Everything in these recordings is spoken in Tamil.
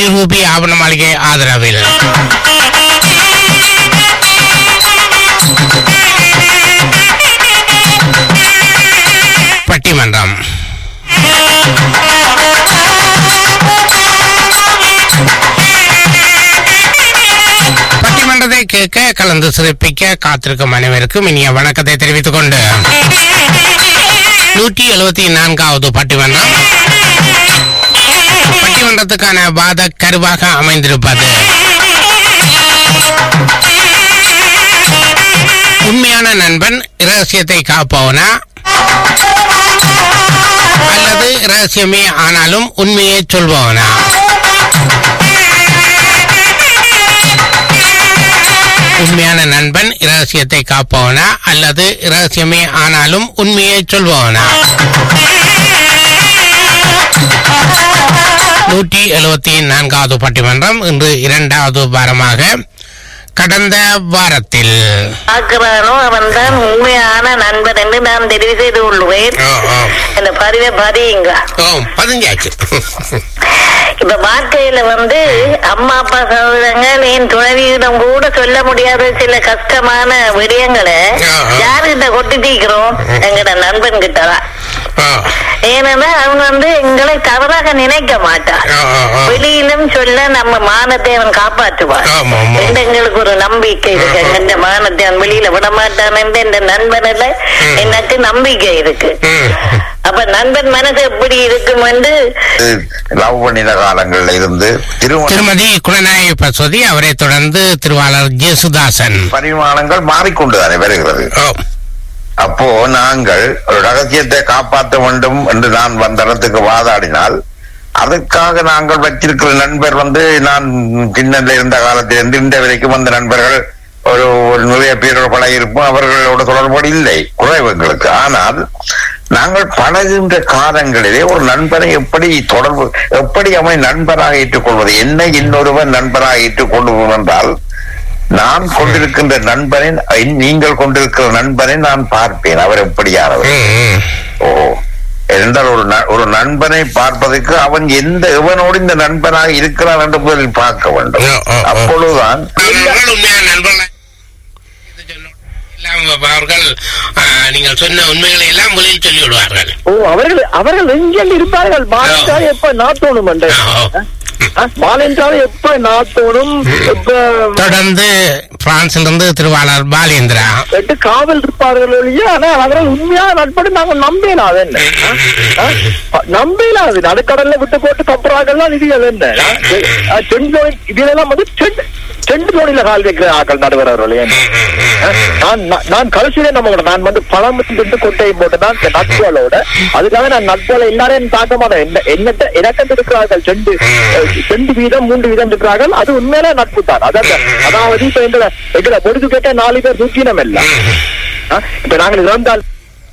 ரூபி ஆவண மாளிகை ஆதரவில் பட்டிமன்றம் பட்டிமன்றத்தை கேட்க கலந்து சிறப்பிக்க காத்திருக்கும் அனைவருக்கும் இனிய வணக்கத்தை தெரிவித்துக் கொண்டு நூற்றி எழுபத்தி நான்காவது பட்டிமன்றம் பட்டிமன்றத்துக்கான வாத கருவாக அமைந்திருப்பது உண்மையான நண்பன் இரகசியத்தை காப்பவனா அல்லது இரகசியமே ஆனாலும் உண்மையை சொல்பவனா உண்மையான நண்பன் இரகசியத்தை காப்பவனா அல்லது இரகசியமே ஆனாலும் உண்மையை சொல்பவனா நூற்றி எழுபத்தி நான்காவது பட்டிமன்றம் இன்று இரண்டாவது வாரமாக கடந்த வாரத்தில் பார்க்கிறானோ அவன் தான் உண்மையான நண்பன் என்று நான் தெரிவு செய்து கொள்வேன் ஓ, ஓ, இந்த பதிவை பதியுங்க ஓ, பதிஞ்சாச்சு இப்ப வாழ்க்கையில வந்து அம்மா அப்பா சகோதரங்கள் என் துணைவியிடம் கூட சொல்ல முடியாத சில கஷ்டமான விடயங்களை ஆ, ஆ. யாருகிட்ட கொட்டி தீக்கிறோம் எங்கட நண்பன் கிட்டதான் ஓ, ஏன்னா அவன் வந்து எங்களை தவறாக நினைக்க மாட்டான் ஓ, ஓ, ஓ. வெளியிலும் சொல்ல நம்ம மானத்தை அவன் காப்பாற்றுவான் ஆமா, ஆமா. என்று எங்களுக்கு ஒரு நம்பிக்கை இருக்கு எங்க மானத்தை அவன் வெளியில விட மாட்டான் என்று இந்த நண்பனில் எனக்கு நம்பிக்கை இருக்கு ம். அப்ப நண்பன் மனசு எப்படி இருக்கும் என்று லவ் பண்ணின காலங்கள்ல இருந்து திருமண திருமதி குணநாயகி பசுவதி அவரை தொடர்ந்து திருவாளர் ஜேசுதாசன் பரிமாணங்கள் மாறிக்கொண்டுதானே வருகிறது ஓ, அப்போ நாங்கள் ஒரு ரகசியத்தை காப்பாற்ற வேண்டும் என்று நான் வந்த இடத்துக்கு வாதாடினால் அதுக்காக நாங்கள் வச்சிருக்கிற நண்பர் வந்து நான் சின்னல இருந்த காலத்திலிருந்து இந்த வரைக்கும் வந்த நண்பர்கள் ஒரு ஒரு நிறைய பேரோட பழகிருப்போம் அவர்களோட தொடர்போடு இல்லை குறைவு எங்களுக்கு ஆனால் நாங்கள் பழகுகின்ற காலங்களிலே ஒரு நண்பரை எப்படி தொடர்பு எப்படி அவனை நண்பராக ஏற்றுக்கொள்வது என்ன இன்னொருவன் நண்பராக ஏற்றுக்கொள்வோம் என்றால் நான் கொண்டிருக்கின்ற நண்பனை நீங்கள் கொண்டிருக்கிற நண்பனை நான் பார்ப்பேன் அவர் எப்படியானவர் ம், ம். ஓ என்றால் ஒரு ந- ஒரு நண்பனை பார்ப்பதற்கு அவன் எந்த எவனோடு இந்த நண்பனாக இருக்கிறான் என்று முதலில் பார்க்க வேண்டும் ஓ, ஓ, ஓ. அப்பொழுதுதான் அவர்கள் உண்மையான நண்பர்கள் இது சொன்ன- எல்லாம் அவர்கள் ஆ, நீங்கள் சொன்ன உண்மைகளை எல்லாம் முதலில் சொல்லி விடுவார்கள் ஓ அவர்கள் அவர்கள் எங்கெங்க இருப்பார்கள் மாலென்றால் எப்ப நாத்தோணும் அண்டை ஓ. மாலென்றால் எப்ப நாத்தோணும் எப்ப தொடர்ந்து பிரான்சிலிருந்து திருவாளர் பாலேந்திரா எட்டு காவல் இருப்பார்கள் ஒழிய ஆனா அவர்கள் உண்மையா நட்படு நாங்க நம்பலாம் அது என்ன ஆ? ஆ? நம்பலாம் அது நடுக்கடல்ல விட்டு போட்டு கப்புறாங்கலாம் இது அது என்ன ஆ? செண்டு தோணி இதெல்லாம் வந்து செண்டு செண்டு தோணில கால் வைக்கிற ஆக்கள் நடுவரவர்கள் ஏன் ஆ? நான் நான்- நான் கடைசியில நம்ம நான் வந்து பழம் திட்டு கொட்டையும் போட்டு தான் இந்த நட்புகளோட அதுக்காக நான் நட்புகளை எல்லாரையும் தாக்க மாட்டேன் என்ன என்னட்ட இறக்கம் இருக்கிறார்கள் செண்டு அஹ், செண்டு வீதம் மூன்று வீதம் இருக்கிறார்கள் அது உண்மையிலே நட்பு தான் அதாவது அதாவது இப்ப எங்களை எங்களை பொழுது கேட்ட நாலு பேர் தூக்கினம் இல்ல ஆ? இப்ப நாங்கள் இறந்தால்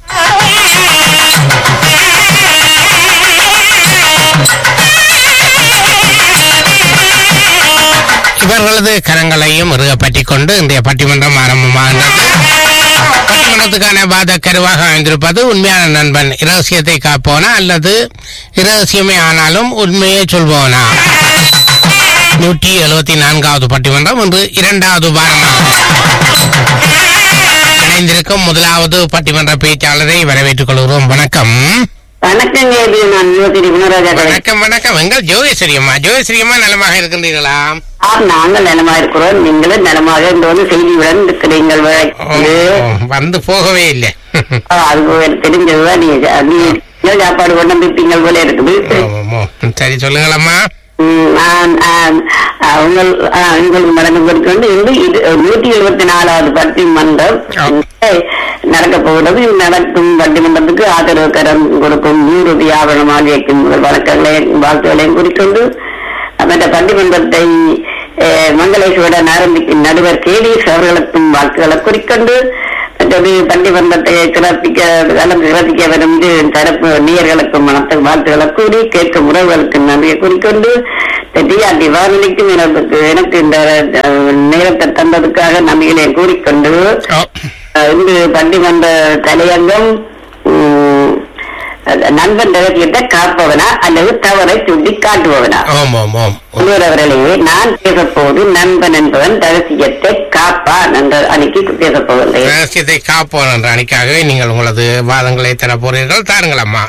இவர்களது கரங்களையும் இறுக பற்றிக் கொண்டு இன்றைய பட்டிமன்றம் ஆரம்பமாகின்றது பட்டிமன்றத்துக்கான வாத கருவாக அமைந்திருப்பது உண்மையான நண்பன் இரகசியத்தை காப்போனா அல்லது இரகசியமே ஆனாலும் உண்மையை சொல்பவனா நூற்றி எழுபத்தி நான்காவது பட்டிமன்றம் இன்று இரண்டாவது வாரமாகும் இணைந்திருக்கும் முதலாவது பட்டிமன்ற பேச்சாளரை வரவேற்றுக் கொள்கிறோம் வணக்கம் வணக்கங்க இது நான் யுவதிரி குணராஜா வணக்கம் வணக்கம் எங்கள் ஜோகேஸ்வரியம்மா ஜோகேஸ்வரியம்மா நலமாக இருக்கின்றீர்களா நாங்கள் நலமா இருக்கிறோம் நீங்களும் நலமாக இந்த வந்து செய்தியுடன் இருக்கிறீங்கள் ஓ, வந்து போகவே இல்லை அது தெரிஞ்சதுதான் நீங்க நீங்க சாப்பாடு கொண்டு வந்துட்டீங்க போல இருக்குது ஆமாமோ. சரி சொல்லுங்களம்மா ம், நான் ஆம், ஆ, உங்கள் ஆ, உங்களுக்கு மடங்கு கொடுத்து இன்று இது நூற்றி எழுபத்தி நாலாவது பட்டிமன்றம் நடக்க போகிறது இது நடக்கும் பட்டிமன்றத்துக்கு ஆதரவு கரம் கொடுக்கும் நூறு வியாபாரமாக இயக்கும் உங்கள் வழக்கங்களையும் வாழ்த்துக்களையும் குறிக்கொண்டு அந்த பட்டிமன்றத்தை அஹ், மங்களேஸ்வரன் ஆரம்பிக்கும் நடுவர் கேடிஎஸ் அவர்களுக்கும் வாழ்த்துக்களை குறிக்கொண்டு மற்றது பட்டிமன்றத்தை சிறப்பிக்க கலந்து சிறப்பிக்க வரும் இரு தரப்பு நேயர்களுக்கும் வணக்க வாழ்த்துக்களை கூறி கேட்கும் உறவுகளுக்கு நன்றியை குறிக்கொண்டு டிஆர்டி வானொலிக்கும் எனக்கு எனக்கு இந்த அஹ், நேரத்தை தந்ததுக்காக நன்றிகளை கூறிக்கொண்டு ஓ, அஹ், இன்று பட்டிமன்ற தலையங்கம் உம், நண்பன் ரகசியத்தை காப்பவனா அல்லது தவறை சுட்டி காட்டுபவனா ஓம் ஓம் ஓம் உள்ளவர்களே நான் பேசப்போது நண்பன் என்பவன் ரகசியத்தை காப்பான் என்ற அன்னைக்கு பேசப்போகின்றேன் ரகசியத்தை காப்போம் என்ற அணிக்காகவே நீங்கள் உங்களது வாதங்களை தர போறீர்கள் தாருங்கள் அம்மா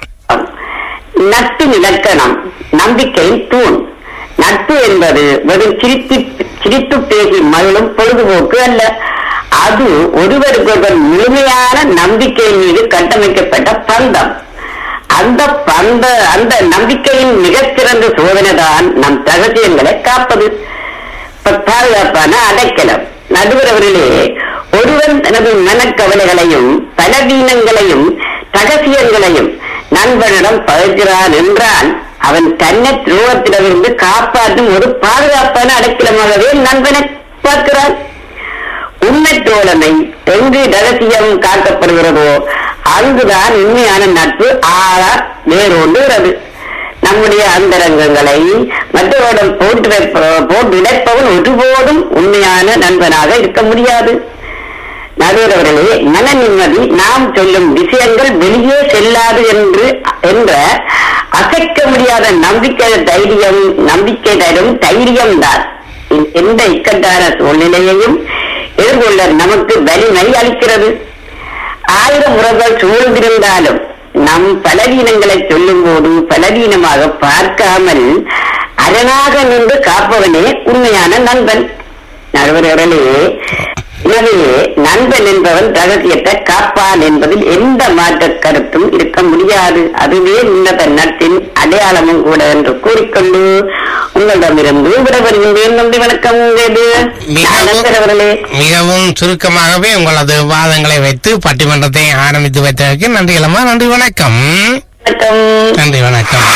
நட்பின் இலக்கணம் நம்பிக்கையின் தூண் நட்பு என்பது வெறும் சிரித்து சிரித்து பேசி மகிழும் பொழுதுபோக்கு அல்ல அது ஒருவருக்கொருவர் முழுமையான நம்பிக்கையின் மீது கட்டமைக்கப்பட்ட பந்தம் அந்த பந்த அந்த நம்பிக்கையின் மிகச்சிறந்த சோதனை தான் நம் ரகசியங்களை காப்பது ப- பாதுகாப்பான அடைக்கலம் நடுவரவர்களே ஒருவன் தனது மனக்கவலைகளையும் பலவீனங்களையும் ரகசியங்களையும் நண்பனிடம் பகிர்கிறான் என்றால் அவன் தன்னை துரோகத்திடமிருந்து காப்பாற்றும் ஒரு பாதுகாப்பான அடைக்கலமாகவே நண்பனை பார்க்கிறான் உண்மை தோழமை எங்கு ரகசியம் காக்கப்படுகிறதோ அங்குதான் உண்மையான நட்பு ஆழ வேரூண்டுகிறது நம்முடைய அந்தரங்கங்களை மற்றவரிடம் போட்டு வைப்ப போட்டு உடைப்பவன் ஒருபோதும் உண்மையான நண்பனாக இருக்க முடியாது நடுவரவர்களே மன நிம்மதி நாம் சொல்லும் விஷயங்கள் வெளியே செல்லாது என்று என்ற அசைக்க முடியாத நம்பிக்கை தைரியம் நம்பிக்கை தரும் தைரியம் தான் எந்த இக்கட்டான சூழ்நிலையையும் எதிர்கொள்ள நமக்கு வலிமை அளிக்கிறது ஆயிரம் உறவுகள் சூழ்ந்திருந்தாலும் நம் பலவீனங்களை சொல்லும் போது பலவீனமாக பார்க்காமல் அரணாக நின்று காப்பவனே உண்மையான நண்பன் நடுவர்களே எனவே நண்பன் என்பவன் ரகசியத்தை காப்பான் என்பதில் எந்த மாற்ற கருத்தும் இருக்க முடியாது அதுவே உன்னத நட்பின் அடையாளமும் கூட என்று கூறிக்கொண்டு உங்களிடமிருந்து விடப்படுகின்றேன் நன்றி வணக்கம் உங்களது மிகவும் அவர்களே மிகவும் சுருக்கமாகவே உங்களது வாதங்களை வைத்து பட்டிமன்றத்தை ஆரம்பித்து வைத்ததற்கு நன்றி அம்மா நன்றி வணக்கம் வணக்கம் நன்றி வணக்கம்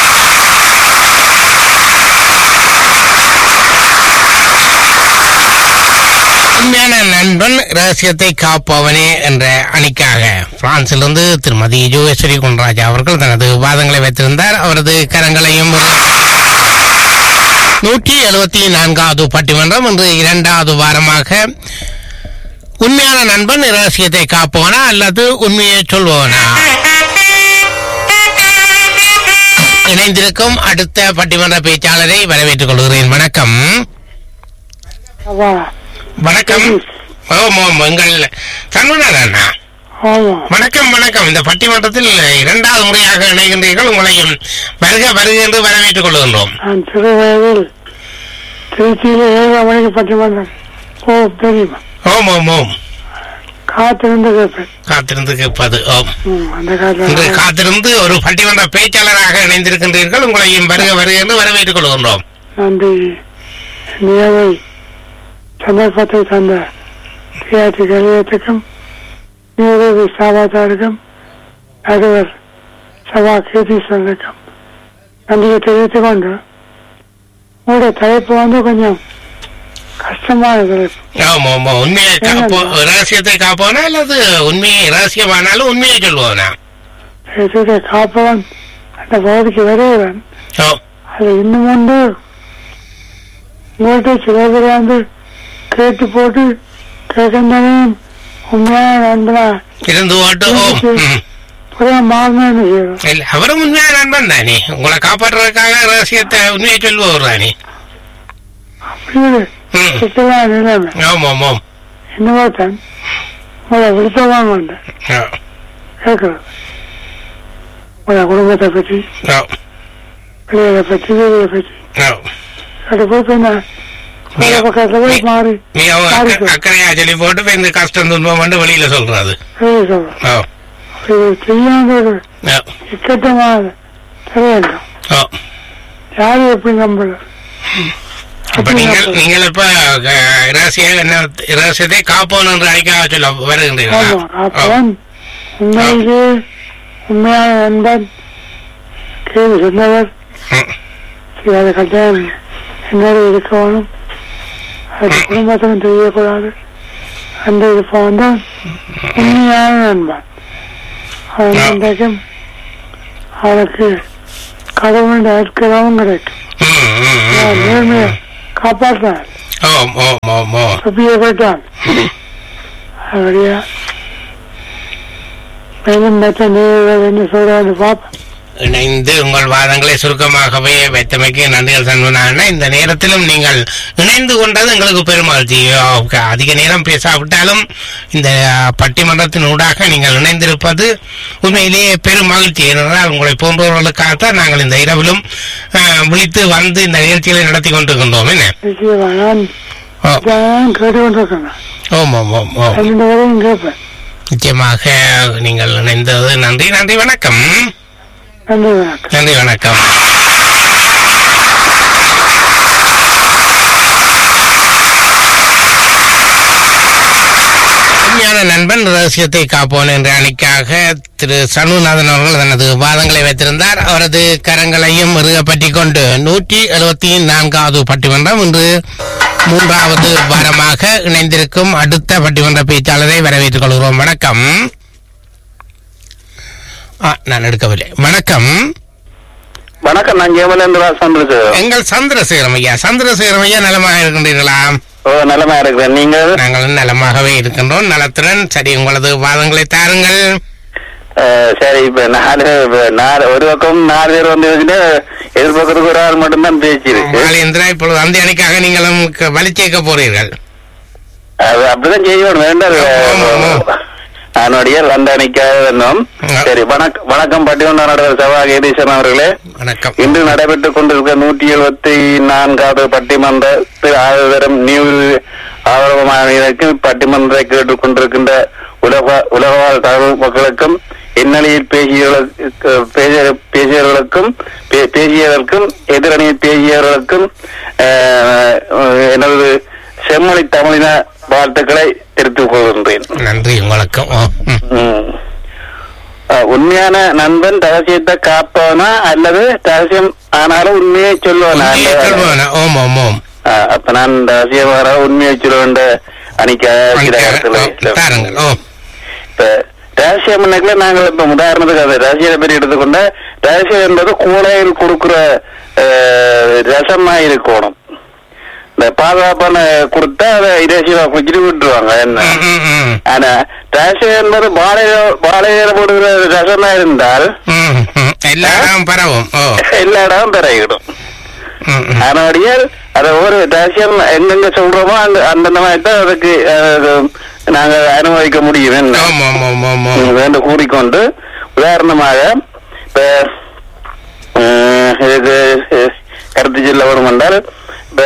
உண்மையான நண்பன் ரகசியத்தை காப்பவனே என்ற அணிக்காக பிரான்சிலிருந்து திருமதி யோகேஸ்வரி குண்டராஜா அவர்கள் தனது வாதங்களை வைத்திருந்தார் அவரது கரங்களையும் நூற்றி எழுபத்தி நான்காவது பட்டிமன்றம் இன்று இரண்டாவது வாரமாக உண்மையான நண்பன் ரகசியத்தை காப்பவனா அல்லது உண்மையை சொல்பவனா இணைந்திருக்கும் அடுத்த பட்டிமன்ற பேச்சாளரை வரவேற்றுக் கொள்கிறேன் வணக்கம் ஆமா வணக்கம் ஓம் ஓம் எங்கள் சண்முகநாதன் அண்ணா ஆமா வணக்கம் வணக்கம் இந்த பட்டிமன்றத்தில் இரண்டாவது முறையாக இணைகின்றீர்கள் உங்களையும் வருக வருக என்று வரவேற்றுக் கொள்கின்றோம் நான் சிறு வயதில் திருச்சியில் ஏழு மணிக்கு பட்டிமன்றம் ஓ தெரியுமா ஓம் ஓம் ஓம் காத்திருந்து கேட்பேன் காத்திருந்து கேட்பது ஓம் ம், அந்த இன்று காலத்தில் காத்திருந்து ஒரு பட்டிமன்ற பேச்சாளராக இணைந்திருக்கின்றீர்கள் உங்களையும் வருக வருக என்று வரவேற்றுக் கொள்கின்றோம் நன்றி நியவை சந்தர்ப்பத்தை தந்த டிஆர்டி கலையத்துக்கும் நியதி ஸ்தாபத்தாருக்கும் நடுவர் சபா கேதீஸ்வரனுக்கும் நன்றியை தெரிவித்துக் கொண்டு உங்களோட தலைப்பு வந்து கொஞ்சம் கஷ்டமான தலைப்பு ஆமா ஆமா உண்மையை காப்போ ரகசியத்தை காப்போனா அல்லது உண்மையை ரகசியமானாலும் உண்மையை சொல்லுவோனா இதை காப்பவன் அந்த பகுதிக்கு வருகிறேன் ஓ அது இன்னும் உண்டு உங்கள்கிட்ட சில பேர் வந்து கேட்டு போட்டு கேட்கின்றனையும் உண்மையான நண்பனா இருந்து ஓட்டு ஓ ம். புதிய மாறணும்னு செய்யணும் இல்ல அவரும் உண்மையான நண்பன் தானே உங்களை காப்பாற்றுறதுக்காக ரகசியத்தை உண்மையை சொல்லுவார் தானே அப்படி ஒரு ம். சிக்கலான நிலைமை ஆமா ஆமாம் இன்னொருத்தன் உங்களை விருத்தமாக உண்டு ஆ, கேட்கறது உங்களை குடும்பத்தை பற்றி ஆ, பிள்ளைகளை பற்றி வீடுகளை பற்றி ஆ. அது போய் பின்ன வேற பக்கத்துல போய் மாறி நீ அவங்க மாறி அக்க- அக்கறையா சொல்லி போட்டு இப்ப இந்த கஷ்டம் துன்பம் வந்து வெளியில சொல்றது வெளியே சொல்றோம் ஓ, இது செய்யாத ஒரு ஓ, இக்கட்டமாக தெரியவேண்டும் ஓ. யாரும் எப்படி நம்பல அப்ப நீங்கள் நீங்கள் இப்ப அஹ், ரகசிய என்ன ரகசியத்தை காப்போம் என்று அழைக்க சொல்ல ஆமா வருகின்றீர்களா ஓ, அப்பவன் உண்மையிலே உண்மையான நண்பன் கேள்வி சொன்னவர் ம். சரி, அது கட்டாயம் என்னோட இருக்கணும் அது குடும்பத்திலும் தெரியக்கூடாது அந்த இருப்பவன் தான் உண்மையான நண்பன் அவன் ஆ. இன்றைக்கும் அவனுக்கு கடவுளுடைய அற்கிறவும் கிடைக்கும் ம், ம், ம், அவன் ம். நேர்மையை காப்பாற்றான் ஓம் ஓம் ஓம் ஓம் தப்பியப்பட்டான் அப்படியா மேலும் மற்ற நேர்கள் என்ன சொல்றாரு பார்ப்போம் இணைந்து உங்கள் வாதங்களை சுருக்கமாகவே வைத்தமைக்கு நன்றிகள் சண்முகனா இந்த நேரத்திலும் நீங்கள் இணைந்து கொண்டது எங்களுக்கு பெருமகிழ்ச்சி ஓகே, அதிக நேரம் பேசாவிட்டாலும் இந்த பட்டிமன்றத்தின் ஊடாக நீங்கள் இணைந்திருப்பது உண்மையிலேயே பெரும் மகிழ்ச்சி ஏனென்றால் உங்களை போன்றவர்களுக்காகத்தான் நாங்கள் இந்த இரவிலும் அஹ், விழித்து வந்து இந்த நிகழ்ச்சிகளை நடத்தி கொண்டிருக்கின்றோம் என்ன நிச்சயமா நான் ஓ, தான் கேட்டுக்கொண்டிருக்கேன் ஓம் ஓம் ஓம் ஓம் ரெண்டு வரையும் கேட்பேன் நிச்சயமாக நீங்கள் இணைந்தது நன்றி நன்றி வணக்கம் நன்றி வணக்கம் நன்றி வணக்கம் உண்மையான நண்பன் ரகசியத்தை காப்போன் என்ற அணிக்காக திரு சண்முகநாதன் அவர்கள் தனது வாதங்களை வைத்திருந்தார் அவரது கரங்களையும் இறுகப்பற்றி கொண்டு நூற்றி எழுபத்தி நான்காவது பட்டிமன்றம் இன்று மூன்றாவது வாரமாக இணைந்திருக்கும் அடுத்த பட்டிமன்ற பேச்சாளரை வரவேற்றுக் கொள்கிறோம் வணக்கம் ஆ, நான் எடுக்கவில்லை வணக்கம் வணக்கம் நான் ஜெயமலேந்திரா சந்திரசு எங்கள் சந்திரசேகரம் ஐயா சந்திரசேகரம் ஐயா நலமாக இருக்கின்றீர்களா ஓ நலமா இருக்கிறேன் நீங்க நாங்கள் நலமாகவே இருக்கின்றோம் நலத்துடன் சரி உங்களது வாதங்களை தாருங்கள் அஹ், சரி இப்ப நாலு இப்ப நாலு ஒரு பக்கம் நாலு பேர் வந்து வச்சுட்டு எதிர்பக்கத்துக்கு ஒரு ஆள் மட்டும்தான் பேச்சு இருக்கு பாலேந்திரா இப்பொழுது அந்த அணிக்காக நீங்களும் க- வழி சேர்க்க போறீர்கள் அது அப்படிதான் செய்யணும் வேண்டாம் ஆமா, ஆமா. அதனுடைய லண்டனிக்காக வேணும் ஆ. சரி வணக்கம் வணக்கம் பட்டிமன்ற சபா கேதீசன் அவர்களே வணக்கம் இன்று நடைபெற்றுக் கொண்டிருக்க நூற்றி எழுபத்தி நான்காவது பட்டிமன்றத்தில் ஆதரவும் நியூ ஆதரவமானவர்களுக்கு பட்டிமன்றத்தை கேட்டுக் கொண்டிருக்கின்ற உலக உலகவாழ் தமிழ் மக்களுக்கும் இந்நிலையில் பேசியவர்களுக்கு பேசிய- பேசியவர்களுக்கும் பே- பேசியவர்களுக்கும் எதிரணியில் பேசியவர்களுக்கும் அஹ், எனது செம்மொழி தமிழின வாழ்த்துக்களை தெரிவித்துக் கொள்கின்றேன் நன்றி உங்களுக்கு ஓ, ம். ம். அஹ், உண்மையான நண்பன் ரகசியத்தை காப்பவனா அல்லது ரகசியம் ஆனாலும் உண்மையை சொல்லுவானா உண்மையை சொல்லுவேனா? ஓம் ஓம் ஓம் அஹ், அப்ப நான் ரகசியமாக உண்மையை சொல்லுவேன் அணிக்க தாருங்கள் ஓ இப்ப ரகசியம் என்னக்குல நாங்கள் இப்ப உதாரணத்துக்கு அது ரகசியத்தை பற்றி எடுத்துக்கொண்ட ரகசியம் என்பது கூடையில் கொடுக்கிற அஹ், ரசமா இருக்கணும் இந்த பாதுகாப்பான கொடுத்தா அதை இரசியமா குச்சிட்டு விட்டுருவாங்க என்ன ம், ம், ம். ஆனா ரசம் என்பது வாழை வாழையில போடுகிற ரசமா இருந்தால் ம், ம். எல்லா இடமும் பரவும் ஓ எல்லா இடமும் பெறகிடும் ம், ம். அதனுடைய அத ஒரு ரகசியம் எங்கெங்க சொல்றோமோ அந்த அந்தந்த மாதிரி தான் அதுக்கு அஹ், நாங்க அனுபவிக்க முடியும் என்ன ஓம் ஓம் ஓம் ஓம் ஓம் ம், என்று கூறிக்கொண்டு உதாரணமாக இப்ப அஹ், இதுக்கு அஹ், கருத்து சொல்ல வரும் என்றால் இப்ப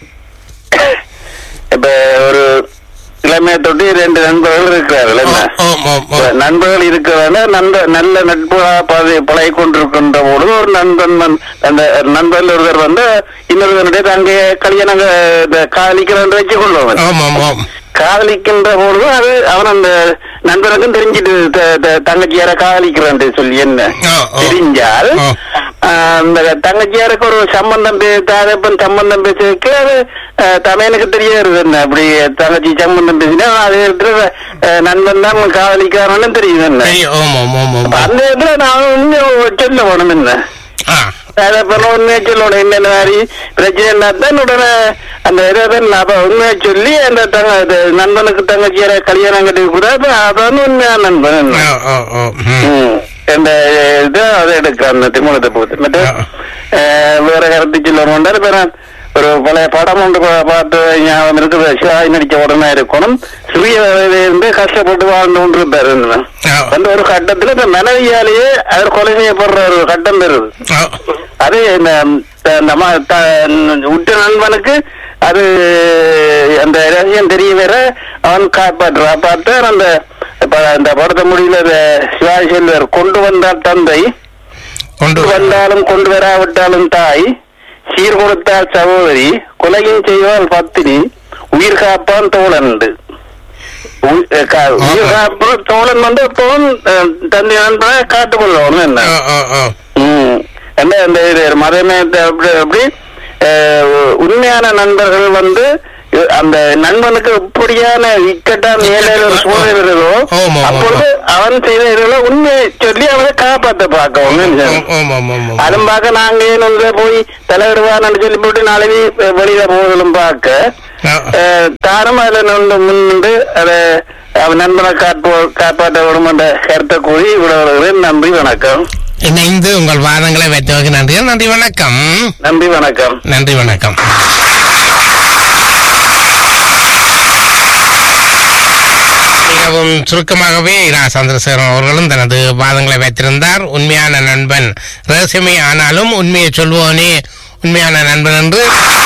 இப்ப ஒரு இளமையை தொட்டி ரெண்டு நண்பர்கள் இருக்கிறார்கள் என்ன ஓம் ஓம் இப்ப ஓம் நண்பர்கள் இருக்கிறதால நண்ப நல்ல நட்பு பழகி கொண்டிருக்கின்ற பொழுது ஒரு நண்பன் வந்து- அந்த நண்பர்கள் ஒருவர் வந்து இன்னொருவருடைய தங்கைய கல்யாணம் காதலிக்கிறான் வச்சு கொள்வாங்க ஓம் ஓம் ஓம் காதலிக்கின்ற பொழுது அது அவன் அந்த நண்பனுக்கும் தெரிஞ்சிட்டு த- த- தங்கச்சியார காதலிக்கிறான் சொல்லி என்ன ஓ, ஓ. தெரிஞ்சால் ஓ. ஆஹ், அந்த தங்கச்சியாருக்கு ஒரு சம்பந்தம் பே தாரப்பன் சம்பந்தம் பேசுறதுக்கு அது ஆஹ், தமையனுக்கு தெரியாது என்ன அப்படி தங்கச்சி சம்பந்தம் பேசினா அதே இடத்துல ஆஹ், நண்பன் தான் காதலிக்கிறான்னு தெரியுது என்ன சரி ஓம் ஓம் ஓம் ஓம் அப்ப அந்த இடத்துல நான் இன்னும் சொல்ல வேணும் என்ன ஆ அப்புறம் உண்மையை சொல்லணும் என்னென்ன மாதிரி பிரச்சனை தான் உடனே அந்த இதை அப்ப உண்மையை சொல்லி அந்த தங்க அது நண்பனுக்கு தங்கச்சியார கல்யாணம் கட்டி கூட அதான் உண்மையான நண்பன் ஓ ஓ ஓ ம். ம். இந்த இது அதை எடுக்க அந்த திருமணத்தை போகுது மற்ற அஹ், வேற கருத்து சொல்லணும் இப்ப நான் ஒரு பழைய படம் ஒன்று பா- பார்த்து ஞாபகம் இருக்குது சிவாஜி நடிச்ச உடனே இருக்கணும் சிறிய வயதில இருந்து கஷ்டப்பட்டு வாழ்ந்து கொண்டு இருப்பாரு ஓ. அந்த ஒரு கட்டத்துல இந்த மனைவியாலேயே அவர் கொலை செய்யப்படுற ஒரு கட்டம் பெறுது ஓ அது இந்த த- நம்ம த- உற்ற நண்பனுக்கு அது அந்த ரகசியம் தெரிய வேற அவன் காப்பாற்ற பார்த்து அந்த இப்ப அந்த படத்தை முடியல இந்த சிவாஜி செல்வர் கொண்டு வந்தால் தந்தை கொண்டு கொண்டு வந்தாலும் கொண்டு வராவிட்டாலும் தாய் சீர் கொடுத்தால் சகோதரி கொலையும் செய்வாள் பத்தினி உயிர் காப்பான் தோழன் உ- அஹ் கா- உயிர் காப்பான் தோழன் வந்து எப்பவும் அஹ், தந்தை நண்பனை காட்டுக்கொள்ளணும் என்ன ஓ ஓ ஓ ம். என்ன இந்த இது மதமே அப்படி அப்படி அஹ், உண்மையான நண்பர்கள் வந்து இ- அந்த நண்பனுக்கு எப்படியான இக்கட்டான நிலையில ஒரு சூழ்நிலை இருக்குதோ ஆமா, ஆமா, அப்பொழுது அவன் செய்த இதுல உண்மையை சொல்லி அவனை காப்பாத்த பார்க்கவும் ஓம் ஓம் ஓம் ஓம் ஓம் அதுவும் பார்க்க நாங்க ஏன்னு போய் தலைவருவான்னு சொல்லி போட்டு நாளைக்கு வெளியில போகலும் பார்க்க ஓ. அஹ், தானும் அதுல நொண்டு முன்னின்று அதை அவர் நண்பனை காப்போ காப்பாற்ற விடும் என்ற கருத்தை கூறி விட நன்றி வணக்கம் இணைந்து உங்கள் வாதங்களை வைத்தவருக்கு நன்றி நன்றி வணக்கம் நன்றி வணக்கம் நன்றி வணக்கம் மிகவும் சுருக்கமாகவே இரா சந்திரசேகரன் அவர்களும் தனது வாதங்களை வைத்திருந்தார் உண்மையான நண்பன் ரகசியமே ஆனாலும் உண்மையை சொல்வோனே உண்மையான நண்பன் என்று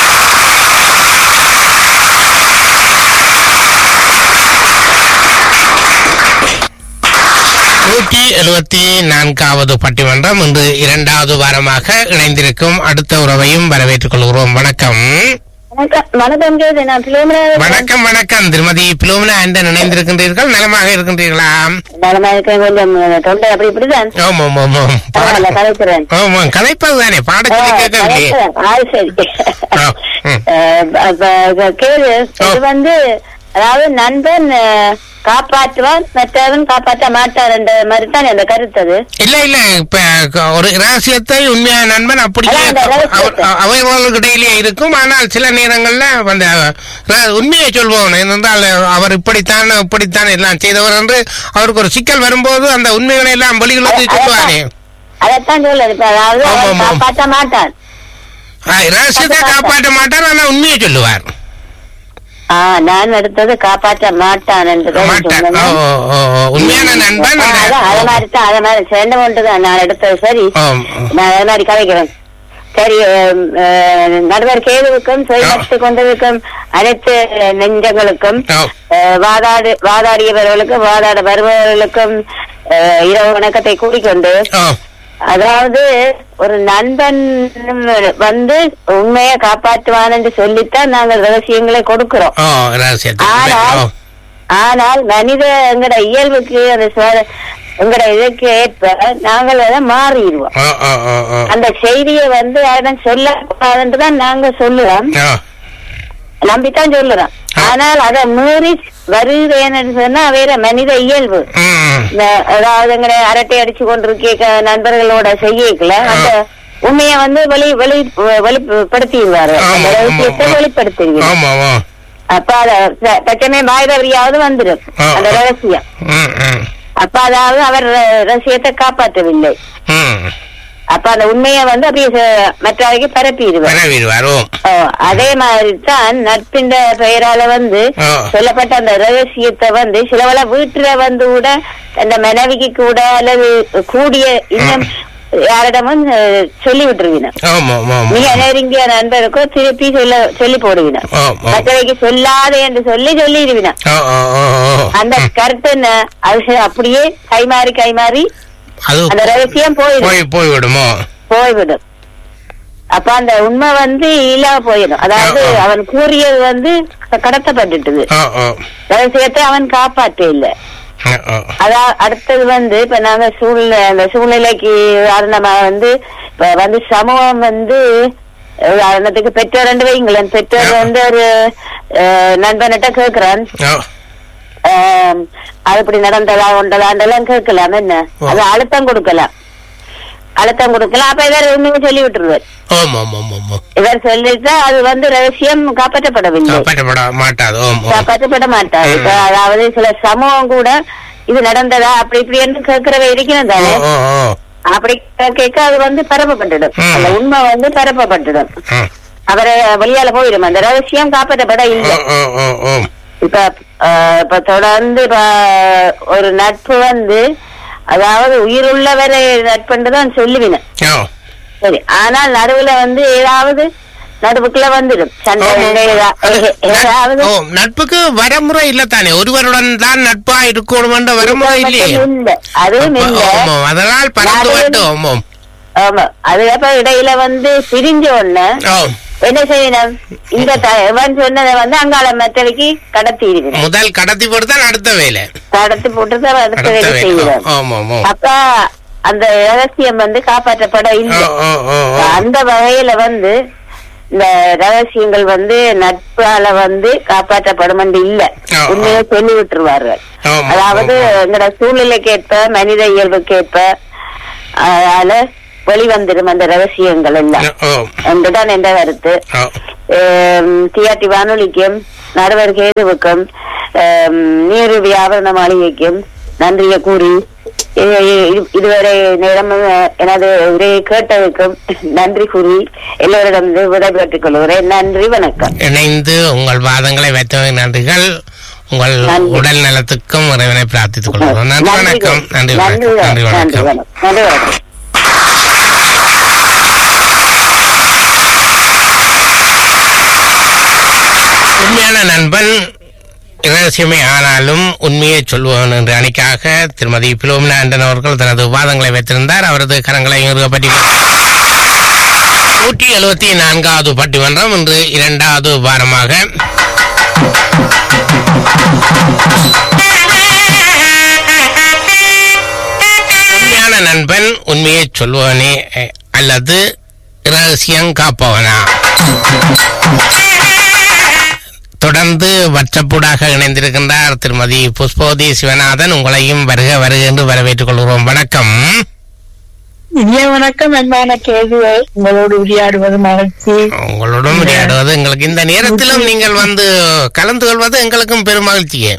நூற்றி எழுபத்தி நான்காவது பட்டிமன்றம் இன்று இரண்டாவது வாரமாக இணைந்திருக்கும் அடுத்த உறவையும் வரவேற்றுக் கொள்கிறோம் வணக்கம் வணக்கம் வணக்கம் கேது நான் பிள்ளைமலை வணக்கம் வணக்கம் திருமதி பிலோமினா ஆண்டன் இணைந்திருக்கின்றீர்கள் நலமாக இருக்கின்றீர்களா நலமா இருக்கேன் கொஞ்சம் தொண்டை அப்படி இப்படிதான் ஓம் ஓம் ஓம் ஓம் பரவாயில்ல கலைக்கிறேன் ஓம் ஓம் கதைப்பது தானே பாடச்சொல்லி கேட்கவில்லையே அது சரி ஆ, ம். அஹ், அப்ப, அப்ப கேது ஓ. இது வந்து அதாவது நண்பன் அஹ், காப்பாற்றுவான் மற்றவன் காப்பாற்ற மாட்டார் என்ற மாதிரி தான் அந்த கருத்து அது இல்ல இல்ல இப்ப க- ஒரு ரகசியத்தை உண்மையான நண்பன் அப்படியே அதான் அந்த ரகசியத்தை. அவர்- அவர்களுக்கு இடையிலே இருக்கும் ஆனால் சில நேரங்கள்ல அந்த ர- உண்மையை சொல்வோம் ஏனென்றால் அவர் இப்படித்தான் இப்படித்தான் எல்லாம் செய்தவர் என்று அவருக்கு ஒரு சிக்கல் வரும்போது அந்த உண்மைகளை எல்லாம் வெளியிலிருந்து சொல்லுவானே அதைத்தான் சொல்லுது இப்ப அதாவது ஆமா, அவன் ஆமா. காப்பாற்ற மாட்டான் ஆ, ரகசியத்தை காப்பாற்ற மாட்டார் ஆனால் உண்மையை சொல்லுவார் ஆஹ் நான் எடுத்தது காப்பாற்ற மாட்டான் என்று தான் மாட்டார் ஓ, சொன்னேன். ஓ, ஓ, ஓ. உண்மையான நண்பன் ஆ, அந்த- அதான், அது மாதிரி தான் அது மாதிரி சேர்ந்த ஒன்று தான் நான் எடுத்தது சரி ஆம். நான் அது மாதிரி கதைக்கிறேன் சரி அஹ், அஹ், நடுவர் கேதுவுக்கும் சொல்லத்து கொண்டிருக்கும் அனைத்து நெஞ்சங்களுக்கும் ஆ. அஹ், வாதாடு வாதாடியவர்களுக்கும் வாதாட வருபவர்களுக்கும் அஹ், இரவு வணக்கத்தை கூறிக்கொண்டு ஓ, அதாவது ஒரு நண்பன் வந்து உண்மையை காப்பாற்றுவான் என்று சொல்லித்தான் நாங்கள் ரகசியங்களை கொடுக்கிறோம் ஓ, ரகசியத்தை ஆனால் ஓ, ஆனால் மனித எங்கட இயல்புக்கு அந்த சுவ- எங்கட இதுக்கு ஏற்ப நாங்கள் அதை மாறிடுவோம் ஓ, ஓ, ஓ, ஓ. அந்த செய்தியை வந்து யாரிடம் சொல்லக்கூடாதுன்னு தான் நாங்க சொல்லுறோம் ஓ, நம்பித்தான் சொல்லுறோம் ஆனால் அதை மீறி வருகிறேன்னு சொன்னா வேற மனித இயல்பு ம், இந்த அதாவது எங்கட அரட்டை அடிச்சு கொண்டிருக்க நண்பர்களோட செய்யக்கல அந்த உண்மையை வந்து வெளி வெளி வெளிப்படுத்திடுவாரு அந்த ஆமா, ஆமா, ரகசியத்தை ஆமா. வெளிப்படுத்திடுவார் ஆமா ஆமா அப்ப அத ச- தச்சமே பாய் தவறியாவது வந்துடும் ஆ, அந்த ஆ. ரகசியம் ம், ம், அப்ப அதாவது அவர் ர- ரகசியத்தை காப்பாற்றவில்லை ம். அப்ப அந்த உண்மையை வந்து அப்படியே ச- மற்றவரைக்கு பரப்பிடுவார் பரவிடுவார் ஓ ஓ, அதே மாதிரி தான் நட்பின் பெயரால வந்து ஆ. சொல்லப்பட்ட அந்த ரகசியத்தை வந்து சிலவள வீட்டுல வந்து கூட அந்த மனைவிக்கு கூட அல்லது கூடிய இன்னும் யாரிடமும் அஹ், சொல்லி விட்டுருவின ஆமா ஆமா ஆமா மிக நெருங்கிய நண்பருக்கோ திருப்பி சொல்ல சொல்லி போடுவின ஓ, ஓ. மற்றவைக்கு சொல்லாதே என்று சொல்லி சொல்லிடுவின ஓ, ஓ, ஓ, ஓ. அந்த கருத்து என்ன அது அப்படியே கைமாறி கைமாறி அது அந்த ரகசியம் போயிடும் போய் போய்விடுமோ போய்விடும் அப்ப அந்த உண்மை வந்து இல்லாம போயிடும் அதாவது ஆ, ஆ. அவன் கூறியது வந்து க- கடத்தப்பட்டுட்டது ஓ, ஓ. ரகசியத்தை அவன் காப்பாற்ற இல்ல ஓ, ஓ. அதா அடுத்தது வந்து இப்ப நாங்க சூழ்நிலை அந்த சூழ்நிலைக்கு உதாரணமா வந்து இப்ப வந்து சமூகம் வந்து உதாரணத்துக்கு பெற்றோர் ரெண்டு வைங்களேன் பெற்றோர் ஆ. வந்து ஒரு அஹ், நண்பன்கிட்ட கேக்குறான் ஓ. ஆம், அது இப்படி நடந்ததா உண்டதாண்டெல்லாம் கேட்கலாம் என்ன ஓ. அது அழுத்தம் கொடுக்கலாம் அழுத்தம் கொடுக்கலாம் அப்ப இவர் உண்மையை சொல்லி விட்டுருவார் ஆமா ஆமா ஆமா ஆமா இவர் சொல்லிட்டா அது வந்து ரகசியம் காப்பாற்றப்படவில்லை காப்பாற்றப்பட மாட்டாது ஓம் ஓம் காப்பாற்றப்பட மாட்டார் இப்ப அதாவது சில சமூகம் கூட இது நடந்ததா அப்படி இப்படி என்று கேட்கிறவ இருக்கணும் ஓ தானே ஓ ஓ அப்படி கேட்க அது வந்து பரப்பப்பட்டுடும் ம். அந்த உண்மை வந்து பரப்பப்பட்டுடும் ம். அவரை வெளியால போயிடும் அந்த ரகசியம் காப்பாற்றப்பட ஓ இல்லை ஓ ஓ ஓ இப்ப ஆஹ், இப்ப தொடர்ந்து இப்ப ஒரு நட்பு வந்து அதாவது உயிருள்ளவரை நட்புன்னு தான் சொல்லுவினேன் ஓ சரி ஆனால் நடுவுல வந்து ஏதாவது நடுவுக்குள்ள வந்துடும் சண்டை ஆமா. உண்டை ஏதா- ஏ- ஏதாவது ஓ நட்புக்கு வரமுறை இல்ல தானே ஒருவருடன் தான் நட்பா இருக்கணும் என்ற வரமுறை இல்லையே இல்ல அதுவும் இல்ல ஆமா அதனால் பறந்து நடுவில் விட்டு ஆமாம் ஆமா அதுக்கப்புறம் இடையில வந்து பிரிஞ்ச உடனே ஓ என்ன செய்யணும் இந்த த- இவன் சொன்னதை வந்து அங்காள மற்றவைக்கு கடத்தி இருக்கணும் முதல் கடத்தி போட்டு தான் அடுத்த வேலை கடத்தி போட்டு தான் அடுத்த அடுத்த வேலை வேலை செய்யணும் ஆமா ஆமா அப்ப அந்த ரகசியம் வந்து காப்பாற்றப்பட ஓ இல்லை ஓ ஓ ஓ அந்த வகையில வந்து இந்த ரகசியங்கள் வந்து நட்பால வந்து காப்பாற்றப்படும் என்று இல்ல ஆ, ஆ. உண்மையை சொல்லி விட்டுருவார்கள் ஆமா, அதாவது ஆமா. எங்கட சூழ்நிலைக்கேற்ப மனித இயல்புக்கேற்ப அதனால வெளிவந்திரும் அந்த ரகசியங்கள் எல்லாம் ஓ என்றுதான் என்ற கருத்து ஓ தியாட்டி வானொலிக்கும் நடுவர் கேதுவுக்கும் ஆம், நீருவி ஆபரண மாளிகைக்கும் நன்றியை கூறி இ- இ- இதுவரை நேரம் அஹ், எனது உரையை கேட்டதுக்கும் நன்றி கூறி எல்லோரிடம் விடைபெற்றுக் கொள்கிறேன் நன்றி வணக்கம் இணைந்து உங்கள் வாதங்களை வைத்தவங்க நன்றிகள் உங்கள் நன்றி. உடல் நலத்துக்கும் இறைவனை பிரார்த்தித்துக் கொள்கிறோம் நன்றி வணக்கம் நன்றி நன்றி வணக்கம் நன்றி நன்றி வணக்கம் வணக்கம் நன்றி வணக்கம் உண்மையான நண்பன் இரகசியமே ஆனாலும் உண்மையை சொல்லுவான் என்ற அணிக்காக திருமதி பிலோமினா ஆண்டன் அவர்கள் தனது வாதங்களை வைத்திருந்தார் அவரது கரங்களை பற்றி நூற்றி எழுபத்தி நான்காவது பட்டிமன்றம் இன்று இரண்டாவது வாரமாக உண்மையான நண்பன் உண்மையை சொல்லுவனே அஹ், அல்லது ரகசியம் காப்பவனா தொடர்ந்து வட்சப்பூடாக இணைந்திருக்கின்றார் திருமதி புஷ்போதி சிவநாதன் உங்களையும் வருக வருக என்று வரவேற்றுக் கொள்கிறோம் வணக்கம் இனிய வணக்கம் அன்பான கேதுவை உங்களோடு உரையாடுவது மகிழ்ச்சி உங்களுடன் விளையாடுவது எங்களுக்கு இந்த நேரத்திலும் நீங்கள் வந்து கலந்து கொள்வது எங்களுக்கும் பெரும் மகிழ்ச்சியே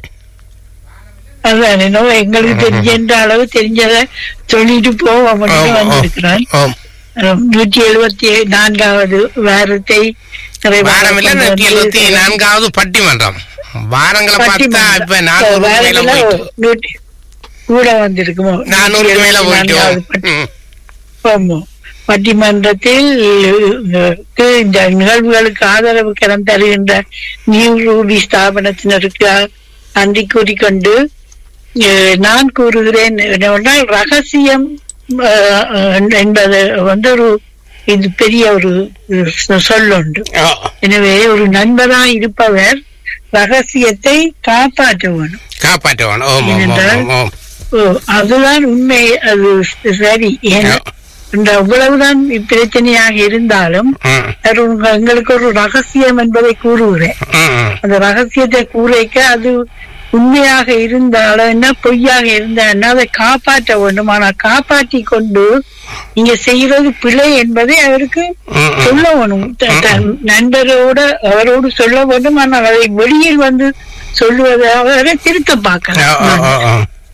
அதான் என்னவோ எங்களுக்கு தெரிஞ்ச அளவு தெரிஞ்சதை சொல்லிட்டு போவோம் ஓம், அப்படின்னு ஓம், வந்திருக்கிறேன் ஓம். நூற்றி எழுபத்தி நான்காவது வாரத்தை நிறைவாக வாரம் இல்ல கொண்டு நூற்றி எழுபத்தி வந்து நான்காவது பட்டிமன்றம் வாரங்களை பார்த்தா பட்டிமன்றம். இப்ப நானூறுக்கு மேல வாரத்துல போயிட்டு நூற்றி கூட வந்திருக்குமோ நானூறுக்கு மேல நான்காவது போயிட்டு பட்டி- ம். ஆமா. பட்டிமன்றத்தில் அஹ், இந்த நிகழ்வுகளுக்கு ஆதரவு கரம் தருகின்ற நியூ ரூபி ஸ்தாபனத்தினருக்கு நன்றி கூறிக்கொண்டு அஹ், நான் கூறுகிறேன் என்னவென்றால் ரகசியம் அஹ், என்பது வந்து ஒரு இது பெரிய ஒரு சொ- சொல்லுண்டு ஓ, எனவே ஒரு நண்பராய் இருப்பவர் ரகசியத்தை காப்பாற்ற வேணும் காப்பாற்றுவான் ஓம் ஓம் ஓம் ஏனென்றால் ஓம், ஓம் ஓ, அதுதான் உண்மை அது சரி ஏன்னா இந்த அவ்வளவுதான் பிரச்சனையாக இருந்தாலும் ம், அது உங்க- எங்களுக்கு ஒரு ரகசியம் என்பதை கூறுகிறேன் ம், ம். அந்த ரகசியத்தை கூறைக்க அது உண்மையாக இருந்தாலும் என்ன பொய்யாக இருந்தாலும் அதை காப்பாற்ற வேண்டும் ஆனால் காப்பாற்றி கொண்டு நீங்க செய்யறது பிழை என்பதை அவருக்கு ம், ம். சொல்ல வேணும் த- தன் நண்பரோட அவரோடு சொல்ல வேண்டும் ஆனால் அதை வெளியில் வந்து சொல்லுவதை அவரை திருத்த ஓ, ஓ, பார்க்கலாம் ஓ, ஓ.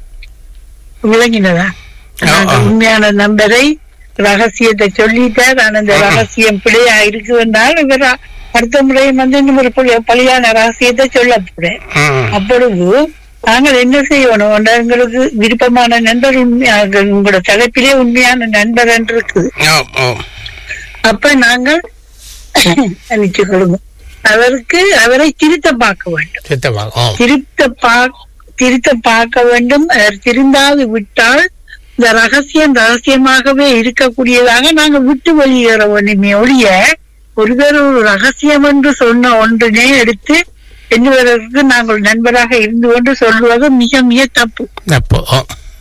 விளங்கினதா ஆ, அந்த ஆ. உண்மையான நம்பரை ரகசியத்தை சொல்லிட்டார் ஆனா அந்த ஆ, ஆ. ரகசியம் பிழையா இருக்கு என்றால் இவர் அடுத்த முறையும் வந்து இன்னும் ஒரு பழி- பழியான ரகசியத்தை சொல்ல போறேன் ம், அப்பொழுது நாங்கள் என்ன செய்யணும் என்றால் எங்களுக்கு விருப்பமான நண்பர் உண்மையாக உங்களோட தலைப்பிலே உண்மையான நண்பர் என்று இருக்குது ஓ, ஓ. அப்ப நாங்கள் அனுப்பிச்சு கொள்ளுங்க அவருக்கு அவரை திருத்த பார்க்க வேண்டும் சித்தப்பா ஓ திருத்த பா திருத்த பார்க்க வேண்டும் அவர் திருந்தாது விட்டால் இந்த ரகசியம் ரகசியமாகவே இருக்கக்கூடியதாக நாங்க விட்டு வெளியேற வேண்டுமே ஒழிய ஒருவர் ஒரு ரகசியம் என்று சொன்ன ஒன்றினை எடுத்து இன்னொருவருக்கு நாங்கள் நண்பராக இருந்து கொண்டு சொல்வது மிக மிக தப்பு அப்போ ஓ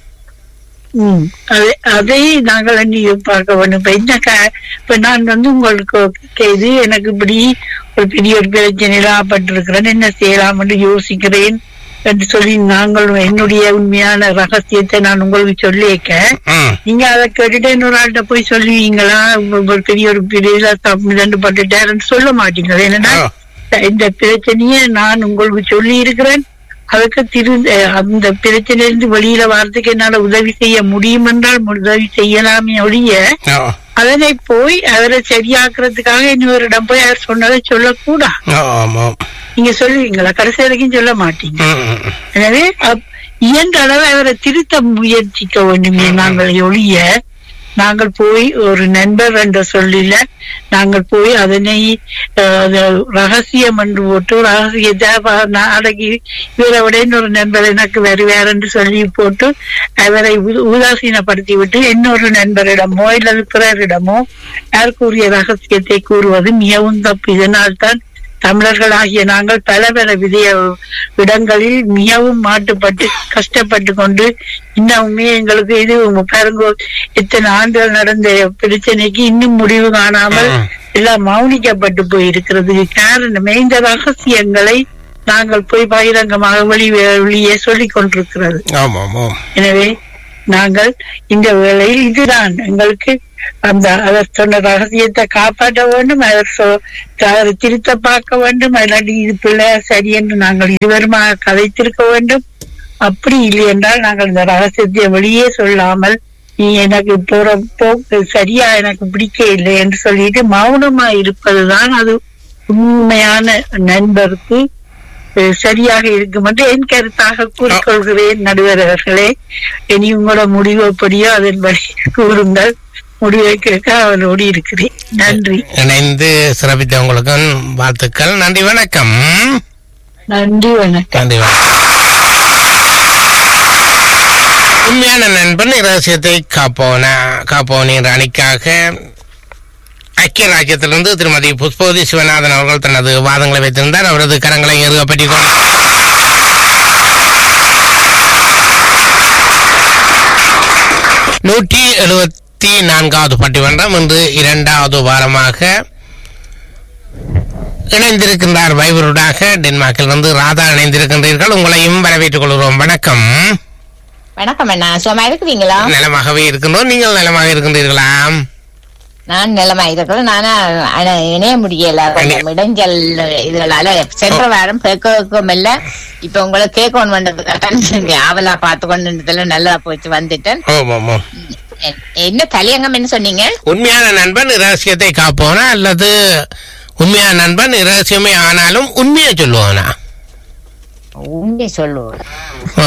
ம். அதை அதை நாங்கள் எண்ணி பார்க்க வேண்டும் இப்ப என்ன க- இப்ப நான் வந்து உங்களுக்கு கே- இது எனக்கு இப்படி ஒரு பெரிய ஒரு பிரச்சனையில ஆப்பட்டிருக்கிறேன் என்ன செய்யலாம் என்று யோசிக்கிறேன் என்று சொல்லி நாங்கள் என்னுடைய உண்மையான ரகசியத்தை நான் உங்களுக்கு சொல்லியிருக்க ம் நீங்க அதை கேட்டுட்டு இன்னொரு ஆள்கிட்ட போய் சொல்லுவீங்களா உங்க- ஒரு பெரிய ஒரு பெரிய தப்பு பட்டுட்டாருன்னு சொல்ல மாட்டீங்களா என்னன்னா ஓ. இந்த பிரச்சனையை நான் உங்களுக்கு சொல்லி இருக்கிறேன் அதுக்கு திரு அஹ் அந்த பிரச்சனையிலிருந்து வெளியில வர்றதுக்கு என்னால உதவி செய்ய முடியும் என்றால் உதவி செய்யலாமே ஒழிய ஓ அதனை போய் அவரை சரியாக்குறதுக்காக இன்னொருடம் போய் அவர் சொன்னதை சொல்லக்கூடாது ஓ ஆம், ஓம். நீங்க சொல்லுவீங்களா கடைசி வரைக்கும் சொல்ல மாட்டீங்க ம், ம், ம். எனவே அப்- இயன்ற அளவு அவரை திருத்த முயற்சிக்க வேண்டுமே நாங்கள் ஒழிய நாங்கள் போய் ஒரு நண்பர் என்ற சொல்லில நாங்கள் போய் அதனை அஹ், அது ரகசியம் என்று போட்டு ரகசியத்தை ப- நாளைக்கு இவரை விட இன்னொரு நண்பர் எனக்கு வேறு வேற என்று சொல்லி போட்டு அவரை உ- உதாசீனப்படுத்தி விட்டு இன்னொரு நண்பரிடமோ அல்லது பிறரிடமோ யாருக்குரிய ரகசியத்தை கூறுவது மிகவும் தப்பு இதனால் தான் தமிழர்களாகிய நாங்கள் பல பல விதைய இடங்களில் மிகவும் மாட்டுப்பட்டு கஷ்டப்பட்டு கொண்டு இன்னுமே எங்களுக்கு இது பாருங்க இத்தனை ஆண்டுகள் நடந்த பிரச்சனைக்கு இன்னும் முடிவு காணாமல் ம். எல்லாம் மௌனிக்கப்பட்டு போயிருக்கிறது காரணமே இந்த ரகசியங்களை நாங்கள் போய் பகிரங்கமாக வெளி வெளியே சொல்லிக் கொண்டிருக்கிறது ஆம், ஆம், ஆம். எனவே நாங்கள் இந்த வேளையில் இதுதான் எங்களுக்கு அந்த அவர் சொன்ன ரகசியத்தை காப்பாற்ற வேண்டும் அவர் சொ- அவர் திருத்த பார்க்க வேண்டும் இல்லாட்டி இது பிள்ளை சரி என்று நாங்கள் இருவருமாக கதைத்திருக்க வேண்டும் அப்படி இல்லை என்றால் நாங்கள் இந்த ரகசியத்தை வெளியே சொல்லாமல் நீ எனக்கு போற போக்கு சரியா எனக்கு பிடிக்க இல்லை என்று சொல்லிட்டு மௌனமா இருப்பதுதான் அது உண்மையான நண்பருக்கு அஹ், சரியாக இருக்கும் என்று என் கருத்தாக கூறிக்கொள்கிறேன் நடுவர் அவர்களே இனி உங்களோட முடிவு எப்படியோ அதன்படி கூறுங்கள் முடிவை கேட்க அவரோடு இருக்கிறேன் நன்றி இணைந்து சிறப்பித்தவங்களுக்கும் வாழ்த்துக்கள் நன்றி வணக்கம் நன்றி வணக்கம் நன்றி வணக்கம் உண்மையான நண்பன் ரகசியத்தை காப்போன காப்போன் என்ற அணிக்காக ஐக்கிய ராஜ்யத்திலிருந்து திருமதி புஷ்பவதி சிவநாதன் அவர்கள் தனது வாதங்களை வைத்திருந்தார் அவரது கரங்களை எருகப்பட்டி நூற்றி எழுபத்தி நான்காவது பட்டிமன்றம் இன்று இரண்டாவது வாரமாக இணைந்திருக்கின்றார் வைபருடாக டென்மார்க்கிலிருந்து ராதா இணைந்திருக்கின்றீர்கள் உங்களையும் வரவேற்றுக் கொள்கிறோம் வணக்கம் வணக்கம் அண்ணா சும்மா இருக்கிறீங்களா நலமாகவே இருக்கின்றோம் நீங்கள் நலமாக இருக்கின்றீர்களா நான் நிலைமை இருக்கிறேன் நானா ஆனா இணைய முடியல கொஞ்சம் இடைஞ்சல் இதுகளால சென்ற வாரம் கேட்கவும் இல்ல இப்ப உங்களை கேட்கணும் பண்றதுக்காக ஆவலா பார்த்து கொண்டு நல்லா போயிட்டு வந்துட்டேன் ஓம் ஓம் ஓம் எ- என்ன தலையங்கம் என்ன சொன்னீங்க உண்மையான நண்பன் ரகசியத்தை காப்போனா அல்லது உண்மையான நண்பன் ரகசியமே ஆனாலும் உண்மையை சொல்லுவானா உண்மை சொல்லுவோம் ஓ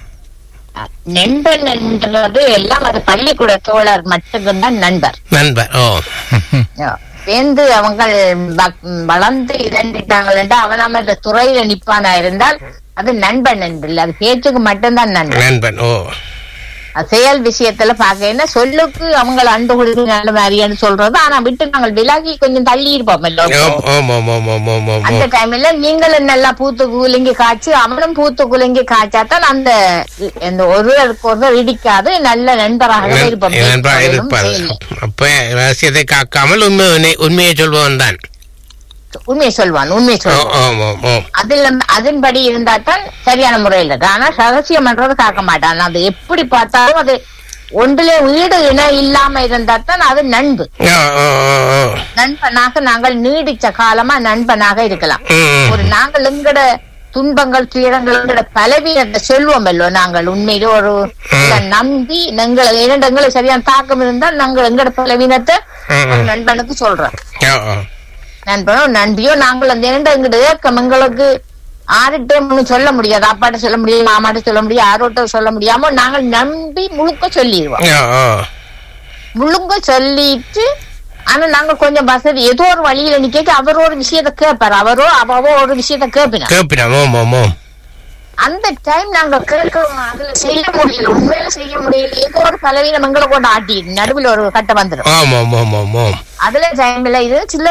நண்பன் என்றது எல்லாம் அது பள்ளிக்கூட தோழர் மட்டும்தான் நண்பர் நண்பர் ஓ சேர்ந்து அவங்க வ- வளர்ந்து இறந்துட்டாங்கன்னா அவன் நம்ம இந்த துறையில நிப்பானா இருந்தால் அது நண்பன் என்று இல்லை அது பேச்சுக்கு மட்டும்தான் நண்பன் நண்பன் ஓ அது செயல் விஷயத்துல பாக்க என்ன சொல்லுக்கு அவங்கள அண்டு கொடுத்து நல்ல மாதிரின்னு சொல்றது ஆனா விட்டு நாங்கள் விலகி கொஞ்சம் தள்ளி இருப்போம் எல்லோரும். ஓம் ஓம் ஓம் ஓம் ஓம் ஓம் அந்த ஓம் டைம்ல நீங்களும் நல்லா பூத்து குலுங்கி காய்ச்சி அவனும் பூத்து குலுங்கி காய்ச்சாதான் அந்த இந்த ஒருவருக்கு ஒருவர் இடிக்காது நல்ல நண்பராக இருப்போம் நண்பராக இருப்பார் செயல்ல. அப்ப ரகசியத்தை காக்காமல் உண்மை உண்மை- உண்மையை சொல்பவன் தான் உண்மையை சொல்வான் உண்மையை ஓ சொல்வான் ஓம் ஓம் ஓம் அதுல அதன்படி இருந்தா தான் சரியான முறையில் இருக்கு ஆனா ரகசியம் பண்றது காக்க மாட்டான் அது எப்படி பார்த்தாலும் அது ஒன்றிலே வீடு இணை இல்லாம இருந்தா தான் அது நண்பு ஓ ஓ ஓ ஓ நண்பனாக நாங்கள் நீடிச்ச காலமா நண்பனாக இருக்கலாம் ம், ஒரு ம். நாங்கள் எங்கட துன்பங்கள் துயரங்கள் எங்கட பலவீனத்தை சொல்லுவோம் இல்லோ நாங்கள் உண்மையில ஒரு இதை நம்பி எங்களை இரண்டு எங்களை சரியான தாக்கம் இருந்தால் நாங்கள் எங்கட பலவீனத்தை ம், ஒரு ம். நண்பனுக்கு சொல்றோம் ஓ ஓ நண்பனோ நண்பியோ நாங்கள் அந்த இரண்டு எங்கிட்ட ஏக்கம் எங்களுக்கு ஆறுகிட்டே சொல்ல முடியாது அப்பாட்ட சொல்ல முடியும் மாமாட்ட சொல்ல முடியும் யாரோட்ட சொல்ல முடியாம நாங்கள் நம்பி முழுக்க சொல்லிடுவோம் ஓ ஓ முழுங்க சொல்லிட்டு ஆனா நாங்க கொஞ்சம் வசதி ஏதோ ஒரு வழியில நிக்க அவர் ஒரு விஷயத்த கேட்பாரு அவரோ அவவோ ஒரு விஷயத்த கேட்பினா கேப்பினம் ஓம் ஓம் ஓம் அந்த டைம் நாங்க கேட்கணும் அதுல செய்ய முடியல உண்மையில செய்ய முடியல ஏதோ ஒரு பலவீனம் எங்களை கொண்டு ஆட்டி நடுவுல ஒரு கட்டம் வந்துடும் ஓம் ஓம் ஓம் ஓம் ஓம் அதுல டைம்ல இது சில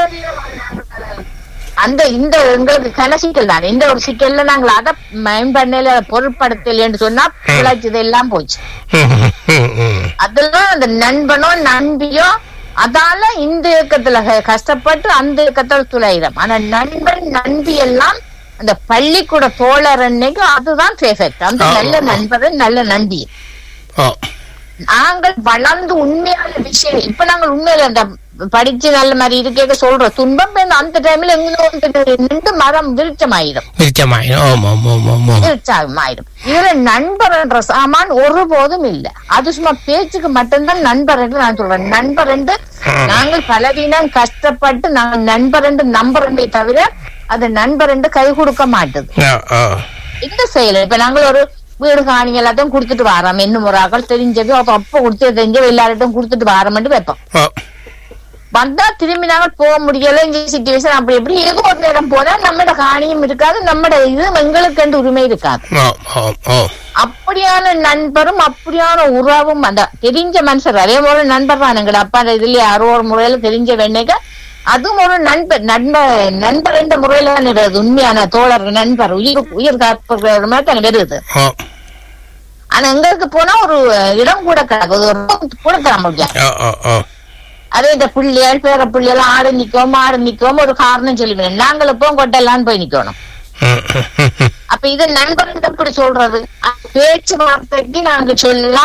அந்த இந்த எங்களுக்கு கன சிக்கல் தான் இந்த ஒரு சிக்கல்ல நாங்கள் அதை மேம்பண்ணையில பொருட்படுத்தலைன்னு சொன்னா பிழைச்சது எல்லாம் போச்சு ம், ம், ம். அதெல்லாம் அந்த நண்பனோ நண்பியோ அதால இந்த இயக்கத்துல க- கஷ்டப்பட்டு அந்த இயக்கத்துல துளையிடும் ஆனா நண்பன் நண்பி எல்லாம் அந்த பள்ளிக்கூட தோழர் அன்னைக்கு அதுதான் பெர்ஃபெக்ட் அந்த ஆ, நல்ல ஆ, ஆ. நண்பர் நல்ல நண்பி ஓ நாங்கள் வளர்ந்து உண்மையான விஷயம் இப்ப நாங்கள் உண்மையில அந்த படிச்சு நல்ல மாதிரி இருக்கேக்க சொல்ற துன்பம் இப்ப அந்த டைம்ல எங்களோட நின்று மரம் விருட்சமாயிடும் நிச்சயமாயிரும் ஓம் ஓம் ஓம் ஓம் ஓம் விருட்சமாயிடும் இதுல நண்பர் என்ற சாமான் ஒருபோதும் இல்ல அது சும்மா பேச்சுக்கு மட்டும்தான் நண்பர் என்று நான் சொல்றேன் நண்பர் என்று நாங்கள் பலவீனம் கஷ்டப்பட்டு நாங்கள் நண்பர் என்று நம்புறதே தவிர அது நண்பர் என்று கை கொடுக்க மாட்டுது ஓ ஓ இந்த செயல் இப்ப நாங்கள் ஒரு வீடு காணி எல்லாத்தையும் கொடுத்துட்டு வரோம் இன்னும் ஒரு ஆக்கள் தெரிஞ்சது அப்ப அப்ப கொடுத்து தெரிஞ்ச எல்லார்ட்டும் கொடுத்துட்டு வரோம்னு வைப்போம் ஓ வந்தா திரும்பி நாங்கள் போக முடியல இந்த சுச்சுவேஷன் அப்படி எப்படி ஏதோ ஒரு நேரம் போனா நம்மட காணியும் இருக்காது நம்மட இது எங்களுக்கு என்று உரிமை இருக்காது ஓ ஓ ஓ அப்படியான நண்பரும் அப்படியான உறவும் அந்த தெரிஞ்ச மனுஷர் அதே போல நண்பர் தான் எங்கட அப்பா இதுல யாரோ ஒரு முறையில தெரிஞ்ச வெண்ணைக அதுவும் ஒரு நண்பர் நண்பர் நண்பர் என்ற முறையில தான் வருது உண்மையான தோழர் நண்பர் உயிர் உயிர் காப்பது மாதிரி தான் வருது ஓ ஆனா எங்களுக்கு போனா ஒரு இடம் கூட கிடக்குது ஒரு room கூட தர முடியாது ஓ ஓ ஓ அதே இந்த பிள்ளைகள் பேர பிள்ளைகள் ஆடு நிக்கும் மாடு நிக்கும் ஒரு காரணம் சொல்லிவிடும் நாங்கள் இப்போ கொட்டெல்லாம் போய் நிக்கணும் ம், ம், ம், ம். அப்ப இது நண்பர்கள் எப்படி சொல்றது அந்த பேச்சுவார்த்தைக்கு நாங்க சொல்லலாம்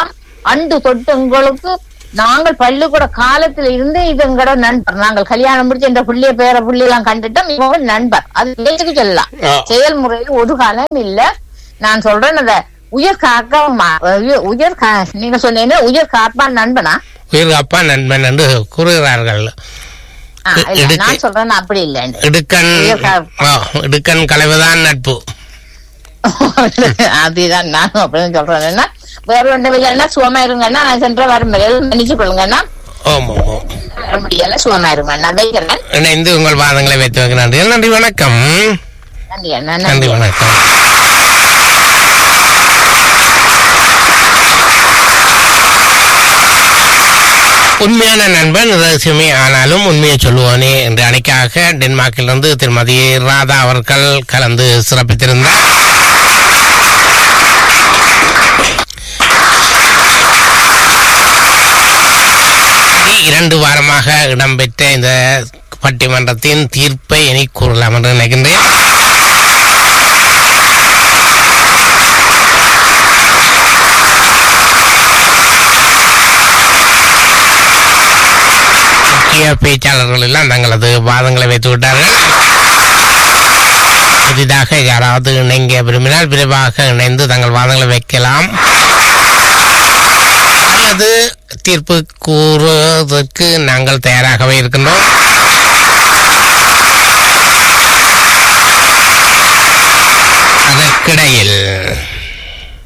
அண்டு தொட்டு எங்களுக்கு நாங்கள் பள்ளிக்கூட காலத்துல இருந்து இது எங்களோட நண்பர் நாங்கள் கல்யாணம் முடிச்சு இந்த புள்ளிய பேர புள்ளி எல்லாம் கண்டுட்டோம் இவங்க நண்பர் அது பேச்சுக்கு சொல்லலாம் ஆ. செயல்முறையில் ஒரு காலம் இல்ல நான் சொல்றேன் அத உயர் காக்க உயர்- உயர் கா- நீங்க சொன்னீங்க உயர் காப்பான் நண்பனா உயிர் அப்பா நண்பன் என்று கூறுகிறார்கள் ஆ, இல்ல, இடுக்கு- நான் சொல்றேன் அப்படி இல்லைன்னு இடுக்கண் உயிர் கா- ஆ, இடுக்கண் கலவைதான் நட்பு அதுதான் நானும் அப்படின்னு சொல்றேன் என்ன வேற ஒன்று இல்லைன்னா சுகமா இருங்கன்னா நான் சென்ற வரும் மன்னிச்சு கொள்ளுங்கன்னா ஓம் ஓம் ஓம் வர முடியல சுகமா இருங்க நான் வைக்கிறேன் இணைந்து உங்கள் வாதங்களை வைத்து வைக்க நன்றி நன்றி வணக்கம் நன்றி அண்ணா நன்றி நன்றி வணக்கம் உண்மையான நண்பன் ரகசியமே ஆனாலும் உண்மையை சொல்லுவானே என்ற அணிக்காக டென்மார்க்கிலிருந்து திருமதி ராதா அவர்கள் கலந்து சிறப்பித்திருந்தார் இரண்டு வாரமாக இடம்பெற்ற இந்த பட்டிமன்றத்தின் தீர்ப்பை இனி கூறலாம் என்று நினைக்கின்றேன் முக்கிய பேச்சாளர்கள் எல்லாம் தங்களது வாதங்களை வைத்து விட்டார்கள் புதிதாக யாராவது இணைங்க விரும்பினால் விரைவாக இணைந்து தங்கள் வாதங்களை வைக்கலாம் அல்லது தீர்ப்பு கூறுவதற்கு நாங்கள் தயாராகவே இருக்கின்றோம் அதற்கிடையில்